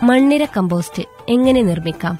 മണ്ണിര കമ്പോസ്റ്റ് എങ്ങനെ നിർമ്മിക്കാം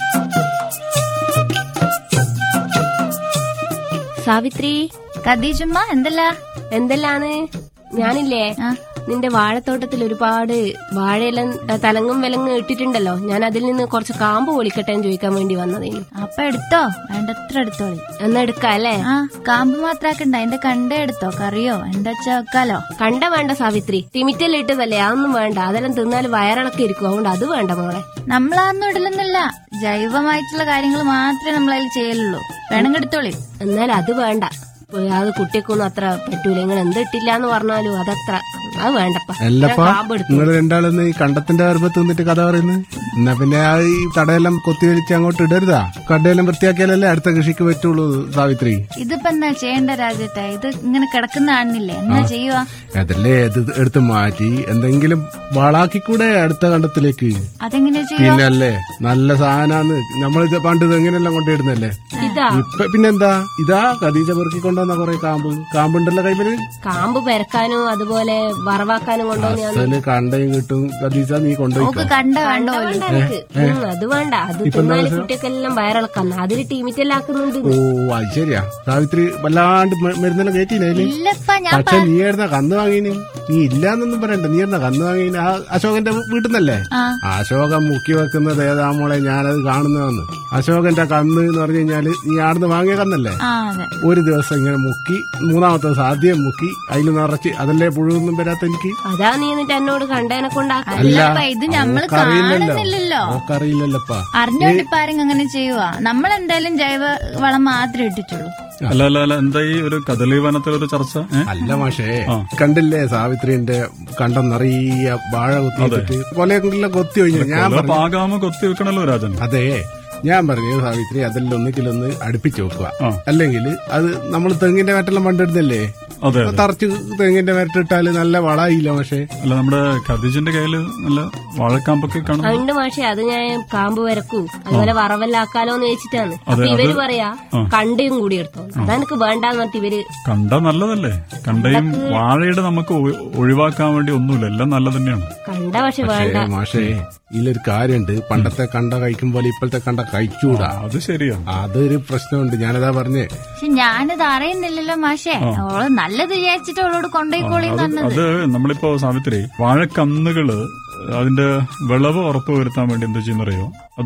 സാവിത്രി കദീജുമ്മ എന്തല്ല എന്തെല്ലാണ് ഞാനില്ലേ ആ. നിന്റെ വാഴത്തോട്ടത്തിൽ ഒരുപാട് വാഴയെല്ലാം തലങ്ങും വിലങ്ങും ഇട്ടിട്ടുണ്ടല്ലോ ഞാൻ അതിൽ നിന്ന് കുറച്ച് കാമ്പ് പൊളിക്കട്ടെ എന്ന് ചോദിക്കാൻ വേണ്ടി വന്നതേനു അപ്പൊ എടുത്തോ വേണ്ടത്ര എടുത്തോളി എന്നാ എടുക്കാം അല്ലേ ആ കാമ്പ് മാത്രാക്കണ്ട അതിന്റെ കണ്ട എടുത്തോ കറിയോ എന്താ വെച്ചാ വെക്കാലോ കണ്ട വേണ്ട സാവിത്രി തിമിറ്റെല്ലാം ഇട്ടതല്ലേ അതൊന്നും വേണ്ട അതെല്ലാം തിന്നാൽ വയറിളക്കി ഇരിക്കും അതുകൊണ്ട് അത് വേണ്ട മോളെ നമ്മളതൊന്നും ഇടലൊന്നുമില്ല ജൈവമായിട്ടുള്ള കാര്യങ്ങൾ മാത്രമേ നമ്മളതിൽ ചെയ്യലുള്ളൂ വേണമെങ്കിൽ എടുത്തോളി എന്നാൽ അത് വേണ്ട ഇപ്പൊ അത് കുട്ടിക്കൊന്നും അത്ര പറ്റൂല നിങ്ങൾ എന്തിട്ടില്ല എന്ന് പറഞ്ഞാലും അതത്ര അത് വേണ്ടപ്പ അല്ലപ്പാ ഞാൻ കാമ്പ് എടുത്തു നിങ്ങൾ രണ്ടാളൊന്ന് ഈ കണ്ടത്തിന്റെ ഗർഭത്ത് നിന്നിട്ട് കഥ പറയുന്നത് എന്നാ പിന്നെ ആ ഈ തടയെല്ലാം കൊത്തി വലിച്ച് അങ്ങോട്ട് ഇടരുതാ കടയെല്ലാം വൃത്തിയാക്കിയാലല്ലേ അടുത്ത കൃഷിക്ക് പറ്റുള്ളൂ സാവിത്രി ഇതിപ്പോ എന്താ ചെയ്യേണ്ട രാജേട്ട ഇത് ഇങ്ങനെ കിടക്കുന്ന കാണുന്നില്ലേ എന്നാ ചെയ്യുക അതല്ലേ ഇത് എടുത്ത് മാറ്റി എന്തെങ്കിലും വളാക്കിക്കൂടെ അടുത്ത കണ്ടത്തിലേക്ക് അതെങ്ങനെയാ ചെയ്യുക പിന്നെ അല്ലേ നല്ല സാധനാന്ന് നമ്മൾ പണ്ട് ഇത് എങ്ങനെയെല്ലാം കൊണ്ടിടുന്നല്ലേ ഇതാ ഇപ്പൊ പിന്നെന്താ ഇതാ ഖദീജ പെറുക്കി കൊണ്ടുവന്ന കൊറേ കാമ്പ് കാമ്പുണ്ടല്ലോ കൈമല് കാമ്പ് പെരക്കാനും അതുപോലെ വറവാക്കാനും കൊണ്ടുവന്ന് ഞാൻ അസല് കണ്ടയും കിട്ടും ഖദീജ നീ കൊണ്ടുപോയിക്കോ നമുക്ക് കണ്ട കണ്ടോ വേണ്ട എനിക്ക്. ഉം, അത് വേണ്ട അത് തിന്നാല് കുട്ടിയൊക്കെല്ലാം വയറിളക്കാം അതിൽ ടീമിറ്റെല്ലാക്കുന്നുണ്ട് ഓ അത് ശരിയാ സാവിത്രി വല്ലാണ്ട് മ- മരുന്നെല്ലാം കയറ്റിനേല് ഇല്ലപ്പാ ഞാൻ പക്ഷെ നീ ആയിരുന്ന കന്ന് വാങ്ങീന് നീ ഇല്ലാന്നൊന്നും പറയണ്ട നീ ആയിരുന്ന കന്ന് വാങ്ങീന് ആ അശോകന്റെ വീട്ടിൽ നിന്നല്ലേ ആ അശോകൻ മുക്കി വെക്കുന്നത് ഏതാ മോളെ ഞാനത് കാണുന്നതെന്ന് അശോകന്റെ കന്ന് എന്ന് പറഞ്ഞു കഴിഞ്ഞാല് നീ ആടുന്ന് വാങ്ങിയ കന്നല്ലേ ആ അതെ ഒരു ദിവസം ഇങ്ങനെ മുക്കി മൂന്നാമത്തെ ദിവസം ആദ്യം മുക്കി അതിൽ നിറച്ച് അതല്ലേ പുഴുവൊന്നും വരാത്ത എനിക്ക് അതാ നീ എന്നിട്ട് എന്നോട് കണ്ടേനെ കൊണ്ടാക്കാം അല്ലപ്പാ ഇത് നമ്മള് ഓക്കറിയില്ലല്ലോ കാണുന്നില്ലല്ലോ ഓക്കറിയില്ലല്ലപ്പാ അറിഞ്ഞോണ്ട് ഇപ്പൊ ആരെങ്കിലും അങ്ങനെ ചെയ്യുക നമ്മൾ എന്തായാലും ജൈവ വളം മാത്രമേ ഇട്ടിട്ടുള്ളൂ അല്ല അല്ല അല്ല എന്താ ഈ ഒരു കദളി വനത്തിലൊരു ചർച്ച ഏ? അല്ല മാഷേ കണ്ടില്ലേ സാവിത്രിന്റെ കണ്ടം നിറയെ വാഴ കുത്തി വെച്ചിട്ട് കൊലയെല്ലാം കൊത്തി ഒഴിഞ്ഞു ഞാൻ കൊല പറഞ്ഞു പാകാമ കൊത്തി വെക്കണല്ലോ രാജൻ അതെ ഞാൻ പറഞ്ഞു സാവിത്രി അതെല്ലാം ഒന്നിക്കിലൊന്ന് അടുപ്പിച്ച് വെക്കുക ആ. അല്ലെങ്കിൽ അത് നമ്മൾ തെങ്ങിന്റെ മറ്റെല്ലാം പണ്ടിടുന്നല്ലേ അതെ അപ്പൊ തറച്ച് തെങ്ങിന്റെ മരട്ടിട്ടാല് നല്ല വളായില്ല പക്ഷേ അല്ല നമ്മുടെ ഖദീജിന്റെ കയ്യില് നല്ല വാഴക്കാമ്പൊക്കെ കാണുന്നു ഉണ്ട് മാഷെ അത് ഞാൻ കാമ്പ് വരക്കൂ അതുപോലെ വറവല്ലാക്കാലോന്ന് വെച്ചിട്ടാണ് അപ്പൊ ഇവര് പറയാ കണ്ടയും കൂടി എടുത്തോ അതെനിക്ക് വേണ്ടാന്ന് പറഞ്ഞിട്ട് ഇവര് കണ്ട നല്ലതല്ലേ കണ്ടയും വാഴയുടെ നമുക്ക് ഒ- ഒഴിവാക്കാൻ വേണ്ടി ഒന്നുമില്ല എല്ലാം നല്ല തന്നെയാണ് കണ്ട പക്ഷെ വേണ്ട ഏ, മാഷേ ഇതിലൊരു കാര്യമുണ്ട് പണ്ടത്തെ കണ്ട കഴിക്കും പോലെ ഇപ്പോഴത്തെ കണ്ട കഴിച്ചൂടാ അത് ശരിയാണ് അതൊരു പ്രശ്നമുണ്ട് ഞാനതാ പറഞ്ഞേ പക്ഷെ ഞാനിത് അറിയുന്നില്ലല്ലോ മാഷേ ഓള് നല്ലത് വിചാരിച്ചിട്ട് അവളോട് കൊണ്ടുപോയിക്കോളി അത് പറഞ്ഞത് അത് നമ്മളിപ്പോ സാവിത്രി വാഴക്കന്നുകള് അതിന്റെ വിളവ് ഉറപ്പുവരുത്താൻ വേണ്ടി എന്താ ചെയ്യുന്നറിയോ അത്